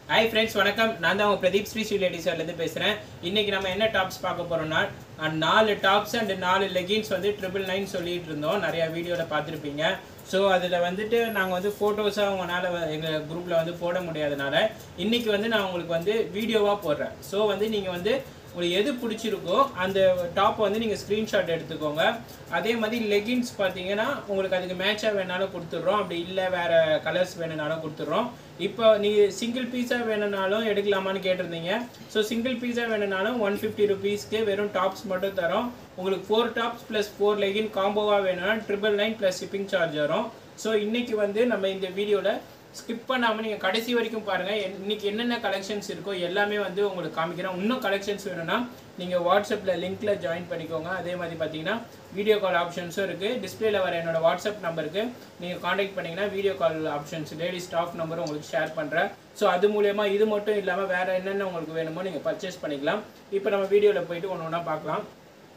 hi friends வணக்கம் நான் தான் உங்கள் பிரதீப் ஸ்ரீ ஸ்ரீ லேடிஸ்லேருந்து பேசுகிறேன் இன்றைக்கி நம்ம என்ன டாப்ஸ் பார்க்க போகிறோம்னா அஹ், நாலு டாப்ஸ் அண்ட் நாலு லெகின்ஸ் வந்து ட்ரிபிள் நைன் சொல்லிட்டு இருந்தோம் நிறையா வீடியோவில் பார்த்துருப்பீங்க ஸோ அதில் வந்துட்டு நாங்கள் வந்து ஃபோட்டோஸாக உங்களால் எங்கள் குரூப்பில் வந்து போட முடியாதனால இன்றைக்கி வந்து நான் உங்களுக்கு வந்து வீடியோவாக போடுறேன் ஸோ வந்து நீங்கள் வந்து உங்களுக்கு எது பிடிச்சிருக்கோ அந்த டாப்பை வந்து நீங்கள் ஸ்க்ரீன்ஷாட் எடுத்துக்கோங்க அதே மாதிரி லெகின்ஸ் பார்த்தீங்கன்னா உங்களுக்கு அதுக்கு மேட்சாக வேணாலும் கொடுத்துட்றோம் அப்படி இல்லை வேறு கலர்ஸ் வேணும்னாலும் கொடுத்துட்றோம் இப்போ நீங்கள் சிங்கிள் பீஸாக வேணும்னாலும் எடுக்கலாமான்னு கேட்டிருந்தீங்க ஸோ சிங்கிள் பீஸாக வேணும்னாலும் ஒன் ஃபிஃப்டி ருபீஸ்க்கு வெறும் டாப்ஸ் மட்டும் தரோம் உங்களுக்கு four tops plus four legging காம்போவாக வேணும்னா triple nine plus shipping charge வரும் ஸோ இன்னைக்கு வந்து நம்ம இந்த வீடியோவில் ஸ்கிப் பண்ணாமல் நீங்கள் கடைசி வரைக்கும் பாருங்கள் இன்னைக்கு என்னென்ன கலெக்ஷன்ஸ் இருக்கோ எல்லாமே வந்து உங்களுக்கு காமிக்கிறேன் இன்னும் கலெக்ஷன்ஸ் வேணும்னா நீங்கள் வாட்ஸ்அப்பில் லிங்க்கில் ஜாயின் பண்ணிக்கோங்க அதே மாதிரி பார்த்தீங்கன்னா வீடியோ கால் ஆப்ஷன்ஸும் இருக்குது டிஸ்பிளேல வர என்னோட வாட்ஸ்அப் நம்பருக்கு நீங்கள் காண்டாக்ட் பண்ணிங்கன்னா video call options lady staff நம்பரும் உங்களுக்கு ஷேர் பண்ணுறேன் ஸோ அது மூலயமா இது மட்டும் இல்லாமல் வேறு என்னென்ன உங்களுக்கு வேணுமோ நீங்கள் பர்ச்சேஸ் பண்ணிக்கலாம் இப்போ நம்ம வீடியோவில் போயிட்டு ஒன்று ஒன்றா பார்க்கலாம்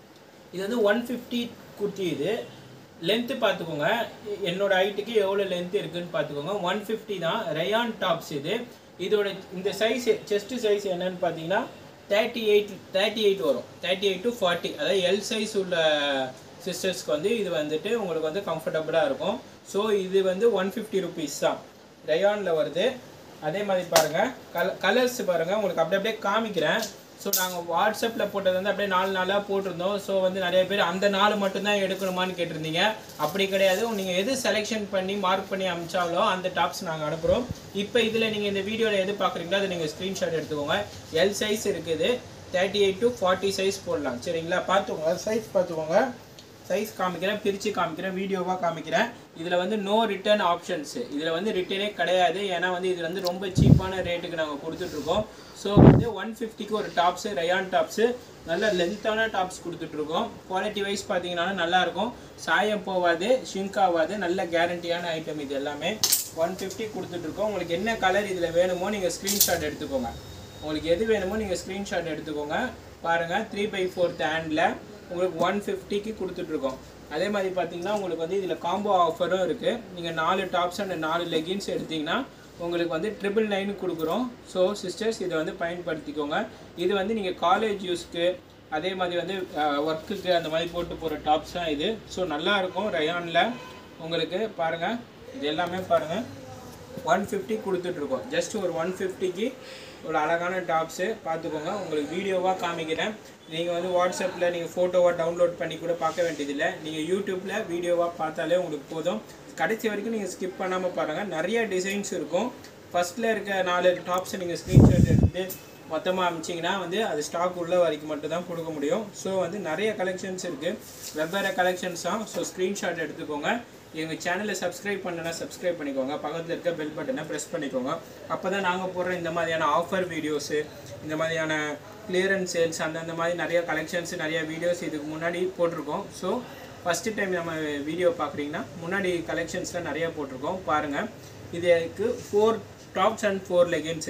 இது வந்து ஒன் ஃபிஃப்டி குர்த்தி இது லென்த்து பார்த்துக்கோங்க என்னோட ஹைட்டுக்கு எவ்வளோ லென்த் இருக்குன்னு பார்த்துக்கோங்க ஒன் ஃபிஃப்டி தான் ரயான் டாப்ஸ் இது இதோட இந்த சைஸ் செஸ்ட் சைஸ் என்னன்னு பார்த்தீங்கன்னா தேர்ட்டி எயிட் தேர்ட்டி எயிட் வரும் தேர்ட்டி எயிட் டு ஃபார்ட்டி அதாவது எல் சைஸ் உள்ள சிஸ்டர்ஸ்க்கு வந்து இது வந்துட்டு உங்களுக்கு வந்து கம்ஃபர்டபுளாக இருக்கும் ஸோ இது வந்து ஒன் ஃபிஃப்டி ருபீஸ் தான் ரயானில் வருது அதே மாதிரி பாருங்கள் கல கலர்ஸ் பாருங்கள் உங்களுக்கு அப்படியே அப்படியே காமிக்கிறேன் ஸோ நாங்கள் வாட்ஸ்அப்பில் போட்டது வந்து அப்படியே நாலு நாளாக போட்டிருந்தோம் ஸோ வந்து நிறைய பேர் அந்த நாலு மட்டும்தான் எடுக்கணுமான்னு கேட்டிருந்தீங்க அப்படி கிடையாது நீங்கள் எது செலெக்ஷன் பண்ணி மார்க் பண்ணி அமிச்சாலோ அந்த டாப்ஸ் நாங்கள் அனுப்புகிறோம் இப்போ இதில் நீங்கள் இந்த வீடியோவில் எது பார்க்குறீங்களோ அதை நீங்கள் ஸ்க்ரீன்ஷாட் எடுத்துக்கோங்க எல் சைஸ் இருக்குது thirty eight to forty size போடலாம் சரிங்களா பார்த்துக்கோங்க சைஸ் பார்த்துக்கோங்க சைஸ் காமிக்கிறேன் பிரித்து காமிக்கிறேன் வீடியோவாக காமிக்கிறேன் இதில் வந்து நோ ரிட்டர்ன் ஆப்ஷன்ஸ் இதில் வந்து ரிட்டர்னே கிடையாது ஏன்னா வந்து இது வந்து ரொம்ப சீப்பான ரேட்டுக்கு நாங்கள் கொடுத்துட்ருக்கோம் ஸோ வந்து ஒன் ஃபிஃப்டிக்கு ஒரு டாப்ஸு ரயான் டாப்ஸு நல்ல லென்த்தான டாப்ஸ் கொடுத்துட்ருக்கோம் குவாலிட்டி வைஸ் பார்த்தீங்கன்னாலும் நல்லாயிருக்கும் சாயம் போகாது ஷிங்க் ஆகாது நல்ல கேரண்டியான ஐட்டம் இது எல்லாமே ஒன் ஃபிஃப்டி கொடுத்துட்ருக்கோம் உங்களுக்கு என்ன கலர் இதில் வேணுமோ நீங்கள் ஸ்க்ரீன்ஷாட் எடுத்துக்கோங்க உங்களுக்கு எது வேணுமோ நீங்கள் ஸ்க்ரீன்ஷாட் எடுத்துக்கோங்க பாருங்கள் த்ரீ பை ஃபோர்த் ஹேண்டில் உங்களுக்கு ஒன் ஃபிஃப்டிக்கு கொடுத்துட்ருக்கோம் அதே மாதிரி பார்த்தீங்கன்னா உங்களுக்கு வந்து இதில் காம்போ ஆஃபரும் இருக்குது நீங்கள் நாலு டாப்ஸ் அண்ட் நாலு லெகின்ஸ் எடுத்தீங்கன்னா உங்களுக்கு வந்து ட்ரிபிள் நைன் கொடுக்குறோம் ஸோ சிஸ்டர்ஸ் இதை வந்து பயன்படுத்திக்கோங்க இது வந்து நீங்கள் காலேஜ் யூஸ்க்கு அதே மாதிரி வந்து ஒர்க்குக்கு அந்த மாதிரி போட்டு போகிற டாப்ஸ் தான் இது ஸோ நல்லாயிருக்கும் ரயானில் உங்களுக்கு பாருங்கள் இது எல்லாமே பாருங்கள் ஒன் ஃபிஃப்டி கொடுத்துட்ருக்கோம் ஜஸ்ட் ஒரு ஒன் ஃபிஃப்டிக்கு ஒரு அழகான டாப்ஸு பார்த்துக்கோங்க உங்களுக்கு வீடியோவாக காமிக்கிறேன் நீங்கள் வந்து வாட்ஸ்அப்பில் நீங்கள் ஃபோட்டோவாக டவுன்லோட் பண்ணி கூட பார்க்க வேண்டியதில்லை நீங்கள் யூடியூப்பில் வீடியோவாக பார்த்தாலே உங்களுக்கு போதும் கடைசி வரைக்கும் நீங்கள் ஸ்கிப் பண்ணாமல் பாருங்கள் நிறைய டிசைன்ஸ் இருக்கும் ஃபஸ்ட்டில் இருக்க நாலு டாப்ஸை நீங்கள் ஸ்க்ரீன்ஷாட் எடுத்து மொத்தமாக அமிச்சிங்கன்னா வந்து அது ஸ்டாக் உள்ள வரைக்கும் மட்டும் தான் கொடுக்க முடியும் ஸோ வந்து நிறைய கலெக்ஷன்ஸ் இருக்குது வெவ்வேறு கலெக்ஷன்ஸ் தான் ஸோ ஸ்க்ரீன்ஷாட் எடுத்துக்கோங்க எங்கள் சேனலை சப்ஸ்கிரைப் பண்ணனா சப்ஸ்கிரைப் பண்ணிக்கோங்க பக்கத்தில் இருக்க பெல் பட்டனை ப்ரெஸ் பண்ணிக்கோங்க அப்போ தான் நாங்கள் போடுற இந்த மாதிரியான ஆஃபர் வீடியோஸு இந்த மாதிரியான கிளியரன்ஸ் சேல்ஸ் அந்தந்த மாதிரி நிறைய கலெக்ஷன்ஸ் நிறைய வீடியோஸ் இதுக்கு முன்னாடி போட்டிருக்கோம் ஸோ ஃபஸ்ட்டு டைம் நம்ம வீடியோ பார்க்குறீங்கன்னா முன்னாடி கலெக்ஷன்ஸ்லாம் நிறைய போட்டிருக்கோம் பாருங்கள் இதுக்கு four tops and four leggings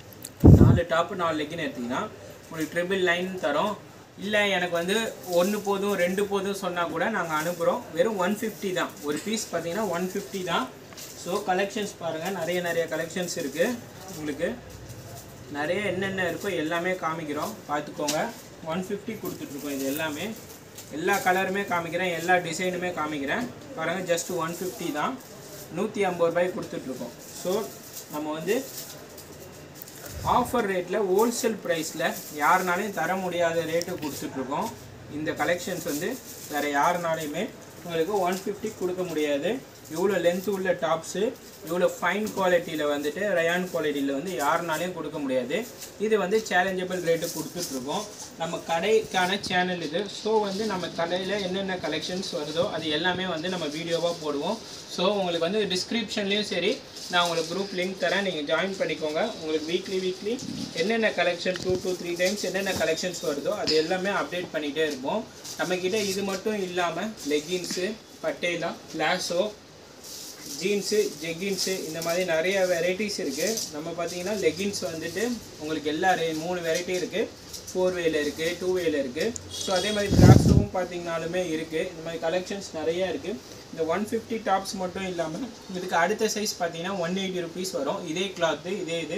நாலு டாப்பு நாலு லெகின் எடுத்திங்கன்னா உங்களுக்கு ட்ரிபிள் லைன் தரோம் இல்லை எனக்கு வந்து ஒன்று போதும் ரெண்டு போதும் சொன்னால் கூட நாங்கள் அனுப்புகிறோம் வெறும் ஒன் ஃபிஃப்டி தான் ஒரு பீஸ் பார்த்தீங்கன்னா ஒன் ஃபிஃப்டி தான் ஸோ கலெக்ஷன்ஸ் பாருங்கள் நிறைய நிறைய கலெக்ஷன்ஸ் இருக்குது உங்களுக்கு நிறைய என்னென்ன இருக்கோ எல்லாமே காமிக்கிறோம் பார்த்துக்கோங்க ஒன் ஃபிஃப்டி கொடுத்துட்ருக்கோம் இது எல்லாமே எல்லா கலருமே காமிக்கிறேன் எல்லா டிசைனுமே காமிக்கிறேன் பாருங்கள் ஜஸ்ட் ஒன் ஃபிஃப்டி தான் நூற்றி ஐம்பது ரூபாய் கொடுத்துட்ருக்கோம் ஸோ நம்ம வந்து ஆஃபர் ரேட்டில் ஹோல்சேல் ப்ரைஸில் யாருனாலையும் தர முடியாத ரேட்டு கொடுத்துட்ருக்கோம் இந்த கலெக்ஷன்ஸ் வந்து வேறு யாருனாலையுமே உங்களுக்கு ஒன் ஃபிஃப்டி கொடுக்க முடியாது இவ்வளோ லென்த் உள்ள டாப்ஸு இவ்வளோ ஃபைன் குவாலிட்டியில் வந்துட்டு ரயான் குவாலிட்டியில் வந்து யாருனாலையும் கொடுக்க முடியாது இது வந்து சேலஞ்சபிள் ரேட்டு கொடுத்துட்ருக்கோம் நம்ம கடைக்கான சேனல் இது ஸோ வந்து நம்ம கடையில் என்னென்ன கலெக்ஷன்ஸ் வருதோ அது எல்லாமே வந்து நம்ம வீடியோவாக போடுவோம் ஸோ உங்களுக்கு வந்து டிஸ்கிரிப்ஷன்லேயும் சரி நான் உங்களுக்கு குரூப் லிங்க் தரேன் நீங்கள் ஜாயின் பண்ணிக்கோங்க உங்களுக்கு வீக்லி வீக்லி என்னென்ன collection two two three times என்னென்ன கலெக்ஷன்ஸ் வருதோ அது எல்லாமே அப்டேட் பண்ணிகிட்டே இருப்போம் நம்மக்கிட்ட இது மட்டும் இல்லாமல் leggings patiala palazzo jeans jeggings இந்த மாதிரி நிறைய வெரைட்டிஸ் இருக்குது நம்ம பார்த்தீங்கன்னா லெகின்ஸ் வந்துட்டு உங்களுக்கு எல்லா ரே மூணு வெரைட்டி இருக்குது ஃபோர் வேல இருக்குது டூ வேல இருக்குது ஸோ அதே மாதிரி பிளாஸோவும் பார்த்தீங்கனாலுமே இருக்குது இந்த மாதிரி கலெக்ஷன்ஸ் நிறைய இருக்குது இந்த ஒன் ஃபிஃப்டி டாப்ஸ் மட்டும் இல்லாமல் இதுக்கு அடுத்த சைஸ் பார்த்தீங்கன்னா ஒன் எயிட்டி ருபீஸ் வரும் இதே கிளாத்து இதே இது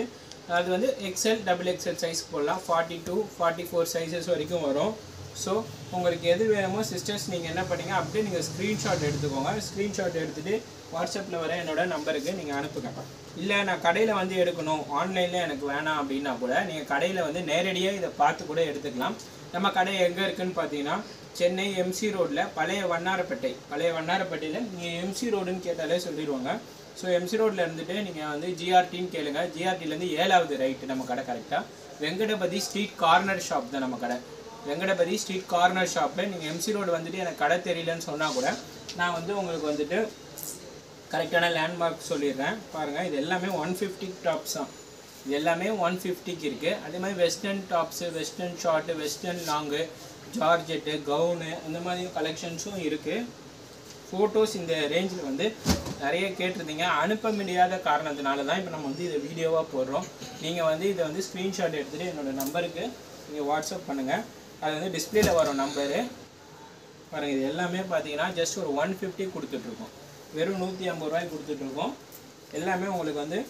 அது வந்து எக்ஸ்எல் டபுள் எக்ஸ்எல் சைஸ் போடலாம் forty two forty four sizes வரைக்கும் வரும் ஸோ உங்களுக்கு எது வேணுமோ சிஸ்டர்ஸ் நீங்கள் என்ன பண்ணீங்க அப்படியே நீங்கள் ஸ்க்ரீன்ஷாட் எடுத்துக்கோங்க ஸ்க்ரீன்ஷாட் எடுத்துகிட்டு வாட்ஸ்அப்பில் வர என்னோட நம்பருக்கு நீங்கள் அனுப்புங்க இல்லை நான் கடையில் வந்து எடுக்கணும் ஆன்லைனில் எனக்கு வேணாம் அப்படின்னா கூட நீங்கள் கடையில் வந்து நேரடியாக இதை பார்த்து கூட எடுத்துக்கலாம் நம்ம கடை எங்கே இருக்குன்னு பார்த்தீங்கன்னா சென்னை எம்சி ரோட்டில் பழைய வண்ணாரப்பேட்டை பழைய வண்ணாரப்பேட்டையில் நீங்கள் எம்சி ரோடுன்னு கேட்டாலே சொல்லிடுவாங்க ஸோ எம்சி ரோட்டில் இருந்துட்டு நீங்கள் வந்து ஜிஆர்டின்னு கேளுங்க ஜிஆர்டிலேருந்து ஏழாவது ரைட்டு நம்ம கடை கரெக்டாக வெங்கடபதி ஸ்ட்ரீட் கார்னர் ஷாப் தான் நம்ம கடை வெங்கடபதி ஸ்ட்ரீட் கார்னர் ஷாப்பில் நீங்கள் எம்சி ரோடு வந்துட்டு எனக்கு கடை தெரியலன்னு சொன்னால் கூட நான் வந்து உங்களுக்கு வந்துட்டு கரெக்டான லேண்ட்மார்க் சொல்லிடுறேன் பாருங்கள் இது எல்லாமே ஒன் ஃபிஃப்டி டாப்ஸ் தான் இது எல்லாமே ஒன் ஃபிஃப்டிக்கு இருக்குது அதே மாதிரி western tops western short western long georgette gown அந்த மாதிரி கலெக்ஷன்ஸும் இருக்குது ஃபோட்டோஸ் இந்த ரேஞ்சில் வந்து நிறைய கேட்டிருந்தீங்க அனுப்ப முடியாத காரணத்தினால தான் இப்போ நம்ம வந்து இதை வீடியோவாக போடுறோம் நீங்கள் வந்து இதை வந்து ஸ்க்ரீன்ஷாட் எடுத்துகிட்டு என்னோடய நம்பருக்கு நீங்கள் வாட்ஸ்அப் பண்ணுங்கள் அது வந்து டிஸ்பிளேல வரும் நம்பரு பாருங்கள் இது எல்லாமே பார்த்தீங்கன்னா ஜஸ்ட் ஒரு ஒன் ஃபிஃப்டி கொடுத்துட்ருக்கோம் வெறும் நூற்றி ஐம்பது ரூபாய்க்கு கொடுத்துட்ருக்கோம் எல்லாமே உங்களுக்கு வந்து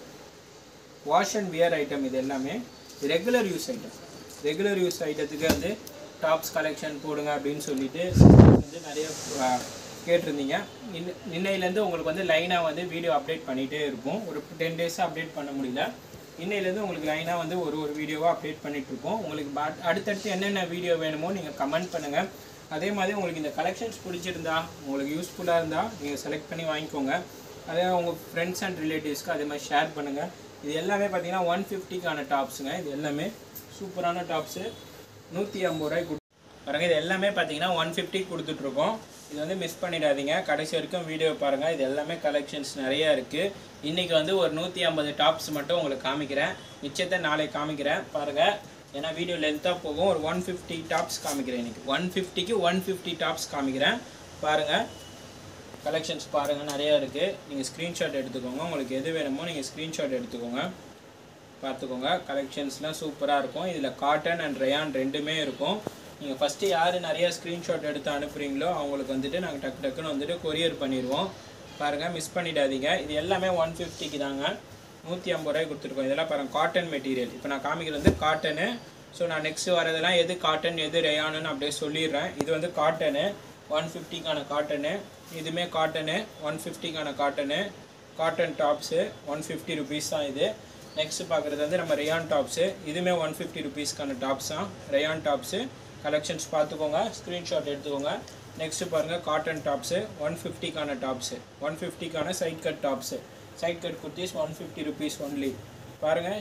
வாஷ் அண்ட் வியர் ஐட்டம் இது எல்லாமே regular use item regular use ஐட்டத்துக்கு வந்து டாப்ஸ் கலெக்ஷன் போடுங்க அப்படின்னு சொல்லிட்டு வந்து நிறைய ஆ, கேட்டிருந்தீங்க இன்ன- இன்னையிலேருந்து உங்களுக்கு வந்து லைனாக வந்து வீடியோ அப்டேட் பண்ணிகிட்டே இருக்கும் ஒரு டென் டேஸாக அப்டேட் பண்ண முடியல இன்னையிலேருந்து உங்களுக்கு லைனாக வந்து ஒரு ஒரு வீடியோவாக அப்டேட் பண்ணிட்டு இருக்கோம் உங்களுக்கு பா- அடுத்தடுத்து என்னென்ன வீடியோ வேணுமோ நீங்கள் கமெண்ட் பண்ணுங்கள் அதே மாதிரி உங்களுக்கு இந்த கலெக்ஷன்ஸ் பிடிச்சிருந்தா உங்களுக்கு யூஸ்ஃபுல்லாக இருந்தால் நீங்கள் செலக்ட் பண்ணி வாங்கிக்கோங்க அதே உங்கள் ஃப்ரெண்ட்ஸ் அண்ட் ரிலேட்டிவ்ஸ்க்கு அதே மாதிரி ஷேர் பண்ணுங்கள் இது எல்லாமே பார்த்தீங்கன்னா ஒன் ஃபிஃப்டிக்கான டாப்ஸுங்க இது எல்லாமே சூப்பரான டாப்ஸு நூற்றி ஐம்பது ரூபாய்க்கு கொடு- பாருங்க இது எல்லாமே பார்த்தீங்கன்னா ஒன் ஃபிஃப்டி கொடுத்துட்ருக்கோம் இது வந்து மிஸ் பண்ணிடாதீங்க கடைசி வரைக்கும் வீடியோ பாருங்கள் இது எல்லாமே கலெக்ஷன்ஸ் நிறையா இருக்குது இன்றைக்கி வந்து ஒரு நூற்றி ஐம்பது டாப்ஸ் மட்டும் உங்களுக்கு காமிக்கிறேன் மிச்சத்தை நாளை காமிக்கிறேன் பாருங்கள் ஏன்னா வீடியோ லென்த்தாக போகும் ஒரு ஒன் ஃபிஃப்டி டாப்ஸ் காமிக்கிறேன் இன்றைக்கி ஒன் ஃபிஃப்டிக்கு ஒன் ஃபிஃப்டி டாப்ஸ் காமிக்கிறேன் பாருங்கள் கலெக்ஷன்ஸ் பாருங்கள் நிறையா இருக்குது நீங்கள் ஸ்க்ரீன்ஷாட் எடுத்துக்கோங்க உங்களுக்கு எது வேணுமோ நீங்கள் ஸ்க்ரீன்ஷாட் எடுத்துக்கோங்க பார்த்துக்கோங்க கலெக்ஷன்ஸ்லாம் சூப்பராக இருக்கும் இதில் காட்டன் அண்ட் ரயான் ரெண்டுமே இருக்கும் நீங்கள் ஃபஸ்ட்டு யார் நிறையா ஸ்க்ரீன்ஷாட் எடுத்து அனுப்புகிறீங்களோ அவங்களுக்கு வந்துட்டு நாங்கள் டக்கு டக்குன்னு வந்துட்டு கொரியர் பண்ணிடுவோம் பாருங்கள் மிஸ் பண்ணிடாதீங்க இது எல்லாமே ஒன் ஃபிஃப்டிக்கு தாங்க நூற்றி ஐம்பது ரூபாய் கொடுத்துருக்கோம் இதெல்லாம் பாருங்கள் காட்டன் மெட்டீரியல் இப்போ நான் காமிக்கிறது வந்து காட்டனு ஸோ நான் நெக்ஸ்ட் வரதெல்லாம் எது காட்டன் எது ரயானுன்னு அப்படியே சொல்லிடுறேன் இது வந்து காட்டனு ஒன் ஃபிஃப்டிக்கான காட்டனு இதுவுமே காட்டனு ஒன் ஃபிஃப்டிக்கான cotton cotton tops one fifty rupees தான் இது நெக்ஸ்ட் பார்க்குறது வந்து நம்ம ரயான் டாப்ஸு இதுவுமே ஒன் ஃபிஃப்டி ருபீஸ்க்கான டாப்ஸ் தான் ரயான் டாப்ஸு கலெக்ஷன்ஸ் பார்த்துக்கோங்க ஸ்க்ரீன்ஷாட் எடுத்துக்கோங்க நெக்ஸ்ட்டு பாருங்கள் காட்டன் டாப்ஸு ஒன் ஃபிஃப்டிக்கான டாப்ஸு ஒன் ஃபிஃப்டிக்கான side cut tops side cut kurtis one fifty rupees only பாருங்கள்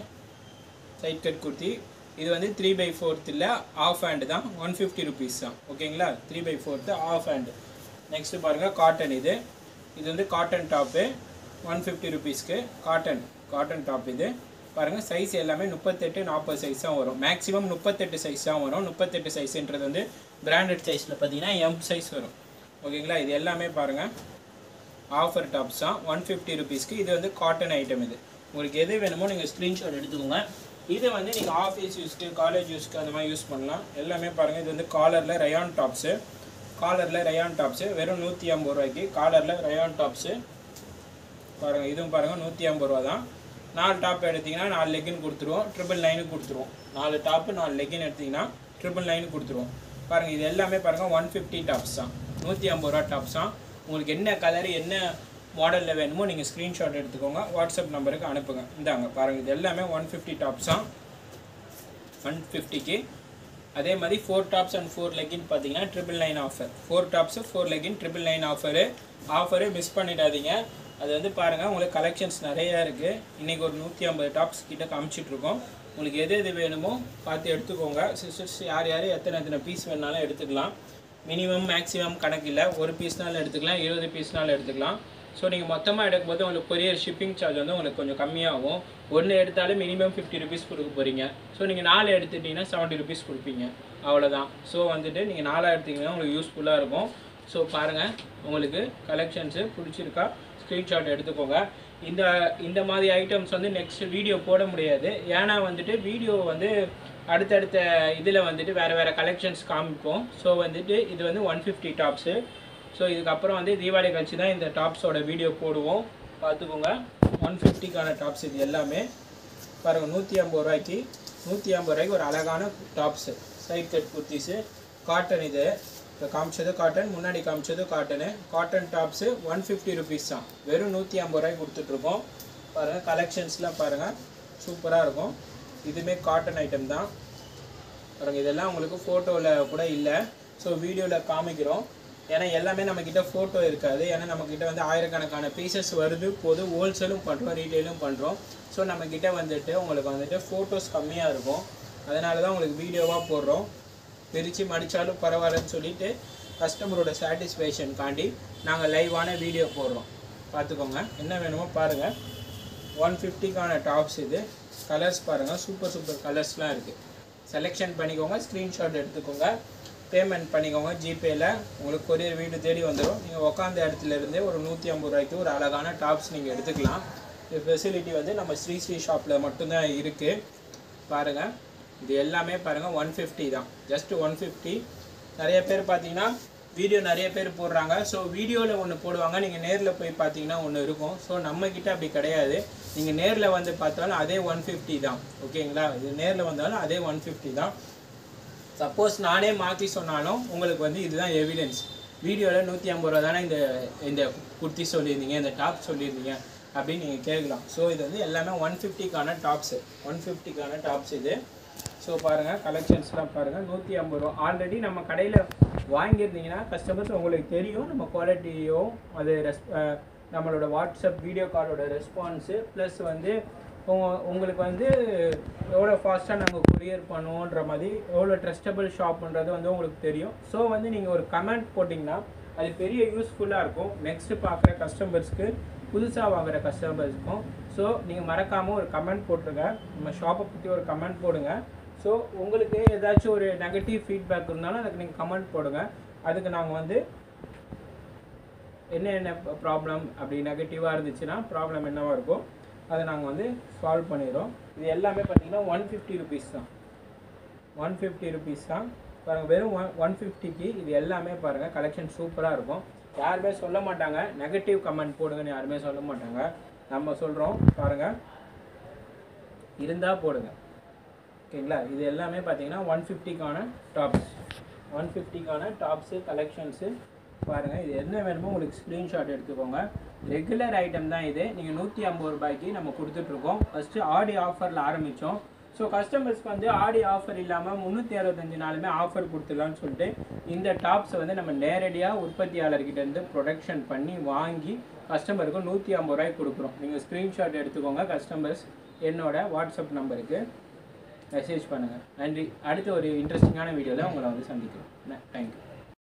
சைட் கட் குர்த்தி இது வந்து த்ரீ பை ஃபோர்த் இல்லை ஆஃப் ஹேண்டு தான் ஒன் ஃபிஃப்டி ருபீஸ் தான் ஓகேங்களா three by fourth half hand next பாருங்கள் காட்டன் இது இது வந்து காட்டன் டாப்பு ஒன் ஃபிஃப்டி ருபீஸ்க்கு காட்டன் காட்டன் டாப் இது பாருங்கள் சைஸ் எல்லாமே முப்பத்தெட்டு நாற்பது சைஸ் தான் வரும் மேக்ஸிமம் முப்பத்தெட்டு சைஸ் தான் வரும் முப்பத்தெட்டு சைஸ்ன்றது வந்து பிராண்டட் சைஸில் பார்த்தீங்கன்னா எம் சைஸ் வரும் ஓகேங்களா இது எல்லாமே பாருங்கள் ஆஃபர் டாப்ஸ் தான் ஒன் ஃபிஃப்டி ருபீஸ்க்கு இது வந்து காட்டன் ஐட்டம் இது உங்களுக்கு எது வேணுமோ நீங்கள் ஸ்க்ரீன்ஷாட் எடுத்துக்கோங்க இதை வந்து நீங்கள் ஆஃபீஸ் யூஸ்க்கு காலேஜ் யூஸ்க்கு அந்த மாதிரி யூஸ் பண்ணலாம் எல்லாமே பாருங்கள் இது வந்து காலரில் ரயான் டாப்ஸு காலரில் ரயான் டாப்ஸு வெறும் நூற்றி ஐம்பது ரூபாய்க்கு காலரில் ரயான் டாப்ஸு பாருங்கள் இதுவும் பாருங்கள் நூற்றி ஐம்பது ரூபா தான் நாலு டாப் எடுத்தீங்கன்னா நாலு லெக்கின் கொடுத்துருவோம் ட்ரிபிள் நைனுக்கு கொடுத்துருவோம் நாலு டாப்பு நாலு லெக்கின் எடுத்தீங்கன்னா ட்ரிபிள் நைனுக்கு கொடுத்துருவோம் பாருங்கள் இது எல்லாமே பாருங்கள் ஒன் ஃபிஃப்டி டாப்ஸ் தான் நூற்றி ஐம்பது ரூபா டாப்ஸ் தான் உங்களுக்கு என்ன கலர் என்ன மாடலில் வேணுமோ நீங்கள் ஸ்க்ரீன்ஷாட் எடுத்துக்கோங்க வாட்ஸ்அப் நம்பருக்கு அனுப்புங்க இந்தாங்க பாருங்கள் இது எல்லாமே ஒன் ஃபிஃப்டி டாப்ஸ் தான் ஒன் ஃபிஃப்டிக்கு அதே மாதிரி four tops and four legging பார்த்தீங்கன்னா triple nine offer four tops four legging triple nine offer offer miss பண்ணிடாதீங்க அது வந்து பாருங்கள் உங்களுக்கு கலெக்ஷன்ஸ் நிறையா இருக்குது இன்றைக்கி ஒரு நூற்றி ஐம்பது டாப்ஸ் கிட்ட காமிச்சிட்ருக்கோம் உங்களுக்கு எது எது வேணுமோ பார்த்து எடுத்துக்கோங்க சிஸ்டர்ஸ் யார் யார் எத்தனை எத்தனை பீஸ் வேணாலும் எடுத்துக்கலாம் மினிமம் மேக்ஸிமம் கணக்கு இல்லை ஒரு பீஸ்னாலும் எடுத்துக்கலாம் இருபது பீஸ்னாலும் எடுத்துக்கலாம் ஸோ நீங்கள் மொத்தமாக எடுக்கும்போது உங்களுக்கு கொரியர் ஷிப்பிங் சார்ஜ் வந்து உங்களுக்கு கொஞ்சம் கம்மியாகும் ஒன்று எடுத்தாலும் மினிமம் ஃபிஃப்டி ருபீஸ் கொடுக்க போகிறீங்க ஸோ நீங்கள் நாலு எடுத்துட்டிங்கன்னா செவன்ட்டி ருபீஸ் கொடுப்பீங்க அவ்வளோதான் ஸோ வந்துட்டு நீங்கள் நாலாக எடுத்தீங்கன்னா உங்களுக்கு யூஸ்ஃபுல்லாக இருக்கும் ஸோ பாருங்கள் உங்களுக்கு கலெக்ஷன்ஸு பிடிச்சிருக்கா ஸ்க்ரீன்ஷாட் எடுத்துக்கோங்க இந்த இந்த மாதிரி ஐட்டம்ஸ் வந்து நெக்ஸ்ட் வீடியோ போட முடியாது ஏன்னா வந்துட்டு வீடியோ வந்து அடுத்தடுத்த இதில் வந்துட்டு வேறு வேறு கலெக்ஷன்ஸ் காமிப்போம் ஸோ வந்துட்டு இது வந்து ஒன் ஃபிஃப்டி டாப்ஸு ஸோ இதுக்கப்புறம் வந்து தீபாவளி கழிச்சு தான் இந்த டாப்ஸோட வீடியோ போடுவோம் பார்த்துக்கோங்க ஒன் ஃபிஃப்டிக்கான டாப்ஸ் இது எல்லாமே பாருங்கள் நூற்றி ஐம்பது ரூபாய்க்கு நூற்றி ஐம்பது ரூபாய்க்கு ஒரு அழகான tops side cut kurtis cotton இது இப்போ காமிச்சது காட்டன் முன்னாடி காமிச்சது cotton cotton tops one fifty rupees தான் வெறும் நூற்றி ஐம்பது ரூபாய்க்கு கொடுத்துட்ருக்கோம் பாருங்கள் கலெக்ஷன்ஸ்லாம் பாருங்கள் சூப்பராக இருக்கும் இதுவுமே காட்டன் ஐட்டம் தான் பாருங்க இதெல்லாம் உங்களுக்கு ஃபோட்டோவில் கூட இல்லை ஸோ வீடியோவில் காமிக்கிறோம் ஏன்னா எல்லாமே நம்மக்கிட்ட ஃபோட்டோ இருக்காது ஏன்னா நம்மக்கிட்ட வந்து ஆயிரக்கணக்கான பீசஸ் வருது போது ஹோல்சேலும் பண்ணுறோம் ரீட்டெயிலும் பண்ணுறோம் ஸோ நம்மக்கிட்ட வந்துட்டு உங்களுக்கு வந்துட்டு ஃபோட்டோஸ் கம்மியாக இருக்கும் அதனால தான் உங்களுக்கு வீடியோவாக போடுறோம் பிரித்து மடித்தாலும் பரவாயில்லன்னு சொல்லிட்டு கஸ்டமரோட சாட்டிஸ்ஃபேக்ஷன் காண்டி நாங்கள் லைவான வீடியோ போடுறோம் பார்த்துக்கோங்க என்ன வேணுமோ பாருங்கள் ஒன் ஃபிஃப்டிக்கான டாப்ஸ் இது கலர்ஸ் பாருங்கள் சூப்பர் சூப்பர் கலர்ஸ்லாம் இருக்குது செலெக்ஷன் பண்ணிக்கோங்க ஸ்க்ரீன்ஷாட் எடுத்துக்கோங்க பேமெண்ட் பண்ணிக்கோங்க ஜிபேயில் உங்களுக்கு கொரியர் வீடு தேடி வந்துடும் நீங்கள் உட்காந்த இடத்துல இருந்தே ஒரு நூற்றி ஐம்பது ரூபாய்க்கு ஒரு அழகான டாப்ஸ் நீங்கள் எடுத்துக்கலாம் இந்த ஃபெசிலிட்டி வந்து நம்ம ஸ்ரீ ஸ்ரீ ஷாப்பில் மட்டும்தான் இருக்குது பாருங்கள் இது எல்லாமே பாருங்கள் ஒன் ஃபிஃப்டி தான் ஜஸ்ட் ஒன் ஃபிஃப்டி நிறைய பேர் பார்த்தீங்கன்னா வீடியோ நிறைய பேர் போடுறாங்க ஸோ வீடியோவில் ஒன்று போடுவாங்க நீங்கள் நேரில் போய் பார்த்தீங்கன்னா ஒன்று இருக்கும் ஸோ நம்மக்கிட்ட அப்படி கிடையாது நீங்கள் நேரில் வந்து பார்த்தாலும் அதே ஒன் ஃபிஃப்டி தான் ஓகேங்களா இது நேரில் வந்தாலும் அதே ஒன் ஃபிஃப்டி தான் சப்போஸ் நானே மாற்றி சொன்னாலும் உங்களுக்கு வந்து இதுதான் எவிடன்ஸ் வீடியோவில் நூற்றி ஐம்பது ரூபா தானே இந்த இந்த குர்த்தி சொல்லியிருந்தீங்க இந்த டாப் சொல்லியிருந்தீங்க அப்படின்னு நீங்கள் கேட்கலாம் ஸோ இது வந்து எல்லாமே ஒன் ஃபிஃப்டிக்கான டாப்ஸு ஒன் ஃபிஃப்டிக்கான டாப்ஸ் இது ஸோ பாருங்கள் கலெக்ஷன்ஸ்லாம் பாருங்கள் நூற்றி ஐம்பது ரூபா ஆல்ரெடி நம்ம கடையில் வாங்கியிருந்தீங்கன்னா கஸ்டமர்ஸ் உங்களுக்கு தெரியும் நம்ம குவாலிட்டியோ அது ரெஸ் அஹ் நம்மளோட வாட்ஸ்அப் வீடியோ காலோட ரெஸ்பான்ஸு ப்ளஸ் வந்து உங்க- உங்களுக்கு வந்து எவ்வளோ ஃபாஸ்ட்டாக நாங்கள் கொரியர் பண்ணுவோன்ற மாதிரி எவ்வளோ ட்ரஸ்டபிள் ஷாப்ன்றது வந்து உங்களுக்கு தெரியும் ஸோ வந்து நீங்கள் ஒரு கமெண்ட் போட்டிங்கன்னா அது பெரிய யூஸ்ஃபுல்லாக இருக்கும் நெக்ஸ்ட்டு பார்க்குற கஸ்டமர்ஸ்க்கு புதுசாக வாங்குற கஸ்டமர்ஸ்க்கும் ஸோ நீங்கள் மறக்காமல் ஒரு கமெண்ட் போட்டுருங்க நம்ம ஷாப்பை பற்றி ஒரு கமெண்ட் போடுங்க ஸோ உங்களுக்கு ஏதாச்சும் ஒரு நெகட்டிவ் ஃபீட்பேக் இருந்தாலும் அதுக்கு நீங்கள் கமெண்ட் போடுங்க அதுக்கு நாங்கள் வந்து என்ன என்ன ப்ராப்ளம் அப்படி நெகட்டிவாக இருந்துச்சுன்னா ப்ராப்ளம் என்னவா இருக்கும் அதை நாங்கள் வந்து சால்வ் பண்ணிடுறோம் இது எல்லாமே பார்த்தீங்கன்னா ஒன் ஃபிஃப்டி ருபீஸ் தான் ஒன் ஃபிஃப்டி ருபீஸ் தான் பாருங்கள் வெறும் ஒன் ஒன் ஃபிஃப்டிக்கு இது எல்லாமே பாருங்கள் கலெக்ஷன் சூப்பராக இருக்கும் யாருமே சொல்ல மாட்டாங்க நெகட்டிவ் கமெண்ட் போடுங்கன்னு யாருமே சொல்ல மாட்டாங்க நம்ம சொல்கிறோம் பாருங்கள் இருந்தால் போடுங்க ஓகேங்களா இது எல்லாமே பார்த்தீங்கன்னா ஒன் ஃபிஃப்டிக்கான டாப்ஸ் ஒன் ஃபிஃப்டிக்கான டாப்ஸு கலெக்ஷன்ஸு பாருங்கள் இது என்ன வேணுமோ உங்களுக்கு ஸ்க்ரீன்ஷாட் எடுத்துக்கோங்க ரெகுலர் ஐட்டம் தான் இது நீங்கள் நூற்றி ஐம்பது ரூபாய்க்கு நம்ம கொடுத்துட்ருக்கோம் ஃபஸ்ட்டு ஆடி ஆஃபரில் ஆரம்பித்தோம் ஸோ கஸ்டமர்ஸ்க்கு வந்து ஆடி ஆஃபர் இல்லாமல் முந்நூற்றி அறுபத்தஞ்சு நாளுமே ஆஃபர் கொடுத்துடலாம்னு சொல்லிட்டு இந்த டாப்ஸை வந்து நம்ம நேரடியாக உற்பத்தியாளர்கிட்ட இருந்து ப்ரொடக்ஷன் பண்ணி வாங்கி கஸ்டமருக்கு நூற்றி ஐம்பது ரூபாய்க்கு கொடுக்குறோம் நீங்கள் ஸ்க்ரீன்ஷாட் எடுத்துக்கோங்க கஸ்டமர்ஸ் என்னோட வாட்ஸ்அப் நம்பருக்கு மெசேஜ் பண்ணுங்கள் நன்றி அடுத்த ஒரு இன்ட்ரெஸ்டிங்கான வீடியோவில் உங்களை வந்து சந்திக்கிறோம் தேங்க்யூ